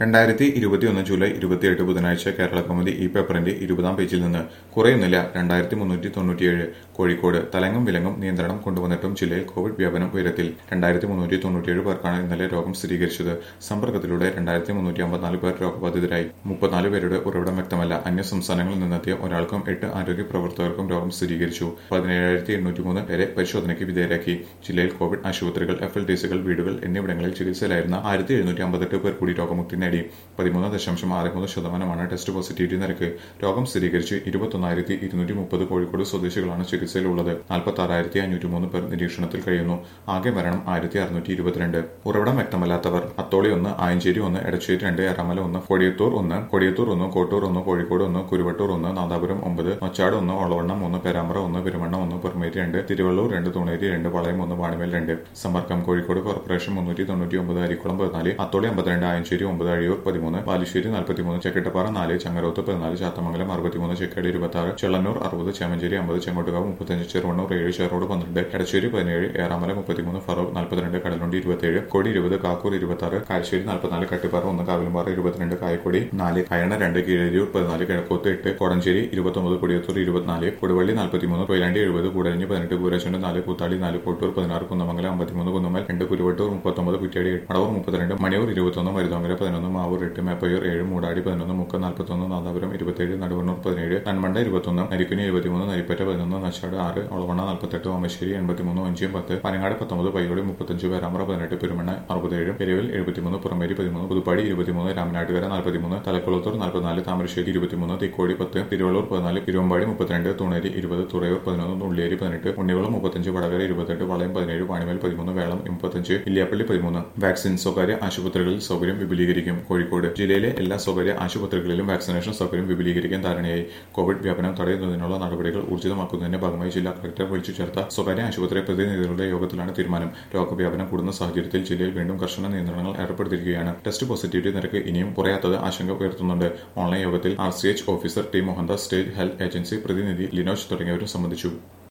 രണ്ടായിരത്തി ഇരുപത്തിയൊന്ന് ജൂലൈ ഇരുപത്തിയെട്ട് ബുധനാഴ്ച കേരള കൗമുദി ഈ പേപ്പറിന്റെ ഇരുപതാം പേജിൽ നിന്ന് കുറയുന്നില്ല രണ്ടായിരത്തി മുന്നൂറ്റി തൊണ്ണൂറ്റിയേഴ് കോഴിക്കോട് തലങ്ങും വിലങ്ങും നിയന്ത്രണം കൊണ്ടുവന്നിട്ടും ജില്ലയിൽ കോവിഡ് വ്യാപനം ഉയരത്തിൽ രണ്ടായിരത്തി മുന്നൂറ്റി തൊണ്ണൂറ്റിയേഴ് പേർക്കാണ് ഇന്നലെ രോഗം സ്ഥിരീകരിച്ചത് സമ്പർക്കത്തിലൂടെ രണ്ടായിരത്തി മുന്നൂറ്റി അമ്പത്തിനാല് പേർ രോഗബാധിതരായി മുപ്പത്തിനാല് പേരുടെ ഉറവിടം വ്യക്തമല്ല അന്യ സംസ്ഥാനങ്ങളിൽ നിന്നെത്തിയ ഒരാൾക്കും എട്ട് ആരോഗ്യ പ്രവർത്തകർക്കും രോഗം സ്ഥിരീകരിച്ചു പതിനേഴായിരത്തി എണ്ണൂറ്റി മൂന്ന് പേരെ പരിശോധനയ്ക്ക് വിധേയരാക്കി ജില്ലയിൽ കോവിഡ് ആശുപത്രികൾ എഫ് എൽ ടി സികൾ വീടുകൾ എന്നിവിടങ്ങളിൽ ചികിത്സയിലായിരുന്ന ആയിരത്തി എഴുന്നൂറ്റി അമ്പത്തെട്ട് പേർ കൂടി രോഗമുക്തി നേടി പതിമൂന്ന് ദശാംശം ആറ് മൂന്ന് ശതമാനമാണ് ടെസ്റ്റ് പോസിറ്റിവിറ്റി നിരക്ക് രോഗം സ്ഥിരീകരിച്ച് ഇരുപത്തൊന്നായിരത്തി ഇരുന്നൂറ്റി മുപ്പത് കോഴിക്കോട് സ്വദേശികളാണ് ചികിത്സയിലുള്ളത് നാൽപ്പത്തി ആറായിരത്തി അഞ്ഞൂറ്റി മൂന്ന് പേർ നിരീക്ഷണത്തിൽ കഴിയുന്നു ആകെ മരണം ആയിരത്തി അറുന്നൂറ്റി ഇരുപത്തിരണ്ട് ഉറവിടം വ്യക്തമല്ലാത്തവർ അത്തോളി ഒന്ന് ആയഞ്ചേരി ഒന്ന് എടച്ചേരി രണ്ട് എറമല ഒന്ന് കൊടിയത്തൂർ ഒന്ന് കൊടിയത്തൂർ ഒന്ന് കോട്ടൂർ ഒന്ന് കോഴിക്കോട് ഒന്ന് കുരുവട്ടൂർ ഒന്ന് നാദാപുരം ഒമ്പത് മച്ചാട് ഒന്ന് ഒളവണ്ണം ഒന്ന് പെരാമ്പ്ര ഒന്ന് പെരുമണ്ണ ഒന്ന് പെർമേരി രണ്ട് തിരുവള്ളൂർ രണ്ട് തുണേരി രണ്ട് വളയം ഒന്ന് വാണിമേൽ രണ്ട് സമ്പർക്കം കോഴിക്കോട് കോർപ്പറേഷൻ മുന്നൂറ്റി തൊണ്ണൂറ്റി ഒമ്പത് അരിക്കുളം പതിനാല് അത്തോളി അമ്പത്തിരണ്ട് ആയഞ്ചേരി ഒമ്പത് അഴിയൂർ പതിമൂന്ന് ബാലുശ്ശേരി നാൽപ്പത്തിമൂന്ന് ചെക്കിട്ടപ്പാറ നാല് ചങ്ങരോത്ത് പതിനാല് ചാത്തമംഗലം അറുപത്തിമൂന്ന് ചെക്കാട് ഇരുപത്തി ആറ് ചെള്ളന്നൂർ അറുപത് ചേമഞ്ചേരി അമ്പത് ചെങ്ങോട്ടുകാവ് മുപ്പത്തഞ്ച് ചെറുവണ്ണൂർ ഏഴ് ചെറോട് പന്ത്രണ്ട് എടശ്ശേരി പതിനേഴ് ഏറാമല മുപ്പത്തിമൂന്ന് ഫറൂഖ് നാൽപ്പത്തിരണ്ട് കടലുണ്ടി ഇരുപത്തിയേഴ് കോടി ഇരുപത് കാക്കൂർ ഇരുപത്തി ആറ് കാഴ്ചേരി നാൽപ്പത്തിനാല് കട്ടിപ്പാറ ഒന്ന് കാവിലുംപാറ ഇരുപത്തിരണ്ട് കായക്കൊടി നാല് അയണ രണ്ട് കീഴരിയൂർ പതിനാല് കിഴക്കോത്ത് എട്ട് കോടഞ്ചേരി ഇരുപത്തൊമ്പത് കൊടിയത്തൂർ ഇരുപത്തിനാല് കൊടുവള്ളി നാൽപ്പത്തിമൂന്ന് കൊയിലാണ്ടി എഴുപത് കൂടരഞ്ഞ് പതിനെട്ട് പൂരച്ചുണ്ട് നാല് കൂത്താളി നാല് കോട്ടൂർ പതിനാറ് കുന്നമംഗലം അമ്പത്തിമൂന്ന് കുന്നമൽ രണ്ട് കുരുവട്ടൂർ മുപ്പത്തൊമ്പത് കുറ്റ്യാടി മടവൂർ മുപ്പത്തിരണ്ട് മണിയൂർ ഇരുപത്തൊന്ന് മരുതോങ്കര പതിനൊന്ന് മാവൂർ എട്ട് മേപ്പയൂർ ഏഴ് മൂടാടി പതിനൊന്ന് മുക്ക നാൽപ്പത്തൊന്ന് നാദാപുരം ഇരുപത്തിയേഴ് നടുവണ്ണൂർ പതിനേഴ് നന്മണ്ട ഇരുപത്തൊന്ന് നരിക്കുനി ഇരുപത്തിമൂന്ന് നരിപ്പറ്റ പതിനൊന്ന് നച്ചാട് ആറ് ഒളവണ്ണ നാൽപ്പത്തെട്ട് ഓമശ്ശേരി എൺപത്തിമൂന്ന് ഒഞ്ചിയം പത്ത് പനങ്ങാട് പത്തൊമ്പത് പയ്യോളി മുപ്പത്തഞ്ച് പേരാമ്പ്ര പതിനെട്ട് പെരുമണ്ണ അറുപത്തേഴ് പെരുവിൽ എഴുപത്തിമൂന്ന് പുറമേരി പതിമൂന്ന് പുതുപ്പാടി ഇരുപത്തിമൂന്ന് രാമനാട്ടുകര നാൽപ്പത്തിമൂന്ന് തലക്കുളത്തൂർ നാൽപ്പത്തിനാല് താമരശ്ശേരി ഇരുപത്തിമൂന്ന് തിക്കോടി പത്ത് തിരുവള്ളൂർ പതിനാല് തിരുവമ്പാടി മുപ്പത്തിരണ്ട് തുണേരി ഇരുപത് തുറയൂർ പതിനൊന്ന് ഉള്ളിയേരി പതിനെട്ട് ഉണ്ണികുളം മുപ്പത്തഞ്ച് വടകര ഇരുപത്തെട്ട് വളയം പതിനേഴ് വാണിമേൽ പതിമൂന്ന് വേളം മുപ്പത്തഞ്ച് ഇല്ലിയാപ്പള്ളി പതിമൂന്ന് വാക്സിൻ സ്വകാര്യ ആശുപത്രികളിൽ സൗകര്യം വിപുലീകരിക്കും കോഴിക്കോട് ജില്ലയിലെ എല്ലാ സ്വകാര്യ ആശുപത്രികളിലും വാക്സിനേഷൻ സൗകര്യം വിപുലീകരിക്കാൻ ധാരണയായി കോവിഡ് വ്യാപനം തടയുന്നതിനുള്ള നടപടികൾ ഊർജിതമാക്കുന്നതിന്റെ ഭാഗമായി ജില്ലാ കളക്ടർ വിളിച്ചു ചേർത്ത സ്വകാര്യ ആശുപത്രി പ്രതിനിധികളുടെ യോഗത്തിലാണ് തീരുമാനം രോഗവ്യാപനം കൂടുന്ന സാഹചര്യത്തിൽ ജില്ലയിൽ വീണ്ടും കർശന നിയന്ത്രണങ്ങൾ ഏർപ്പെടുത്തിയിരിക്കുകയാണ് ടെസ്റ്റ് പോസിറ്റിവിറ്റി നിരക്ക് ഇനിയും കുറയാത്തത് ആശങ്ക ഉയർത്തുന്നുണ്ട് ഓൺലൈൻ യോഗത്തിൽ R C H officer T Mohandas state health agency പ്രതിനിധി ലിനോജ് തുടങ്ങിയവരും സംബന്ധിച്ചു